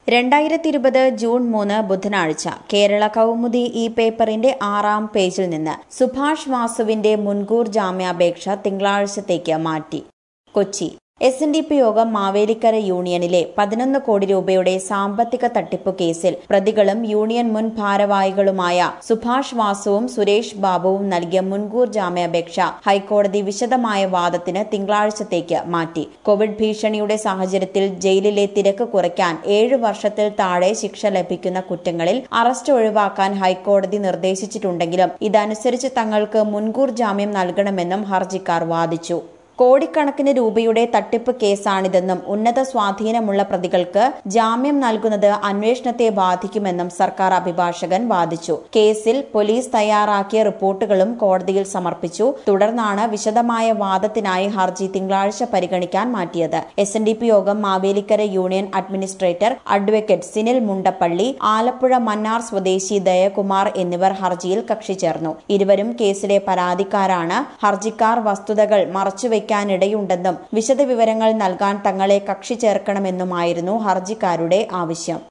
രണ്ടായിരത്തി ഇരുപത് ജൂൺ മൂന്ന് ബുധനാഴ്ച കേരള കൗമുദി ഈ പേപ്പറിന്റെ ആറാം പേജിൽ നിന്ന് സുഭാഷ് വാസുവിന്റെ മുൻകൂർ ജാമ്യാപേക്ഷ തിങ്കളാഴ്ചത്തേക്ക് മാറ്റി Kochi S N D P യോഗം മാവേലിക്കര യൂണിയനിലെ പതിനൊന്ന് കോടി രൂപയുടെ സാമ്പത്തിക തട്ടിപ്പു കേസിൽ പ്രതികളും യൂണിയൻ മുൻ ഭാരവാഹികളുമായ സുഭാഷ് വാസുവും സുരേഷ് ബാബുവും നൽകിയ മുൻകൂർ ജാമ്യാപേക്ഷ ഹൈക്കോടതി വിശദമായ വാദത്തിന് തിങ്കളാഴ്ചത്തേക്ക് മാറ്റി കോവിഡ് ഭീഷണിയുടെ സാഹചര്യത്തിൽ ജയിലിലെ തിരക്ക് കുറയ്ക്കാൻ ഏഴ് വർഷത്തിൽ താഴെ ശിക്ഷ ലഭിക്കുന്ന കുറ്റങ്ങളിൽ അറസ്റ്റ് ഒഴിവാക്കാൻ ഹൈക്കോടതി നിർദ്ദേശിച്ചിട്ടുണ്ടെങ്കിലും ഇതനുസരിച്ച് തങ്ങൾക്ക് മുൻകൂർ ജാമ്യം നൽകണമെന്നും ഹർജിക്കാർ വാദിച്ചു കോടിക്കണക്കിന് രൂപയുടെ തട്ടിപ്പ് കേസാണിതെന്നും ഉന്നത സ്വാധീനമുള്ള പ്രതികൾക്ക് ജാമ്യം നൽകുന്നത് അന്വേഷണത്തെ ബാധിക്കുമെന്നും സർക്കാർ അഭിഭാഷകൻ വാദിച്ചു കേസിൽ പോലീസ് തയ്യാറാക്കിയ റിപ്പോർട്ടുകളും കോടതിയിൽ സമർപ്പിച്ചു തുടർന്നാണ് വിശദമായ വാദത്തിനായി ഹർജി തിങ്കളാഴ്ച പരിഗണിക്കാൻ മാറ്റിയത് എസ് എൻ ഡി പി യോഗം Mavelikara union administrator advocate Sinil Mundappally Alappuzha Mannar സ്വദേശി ദയകുമാർ എന്നിവർ ഹർജിയിൽ കക്ഷി ചേർന്നു ഇരുവരും കേസിലെ പരാതിക്കാരാണ് ഹർജിക്കാർ വസ്തുതകൾ മറച്ചുവെക്കും വയ്ക്കാനിടയുണ്ടെന്നും വിശദവിവരങ്ങൾ നൽകാൻ തങ്ങളെ കക്ഷി ചേർക്കണമെന്നുമായിരുന്നു ഹർജിക്കാരുടെ ആവശ്യം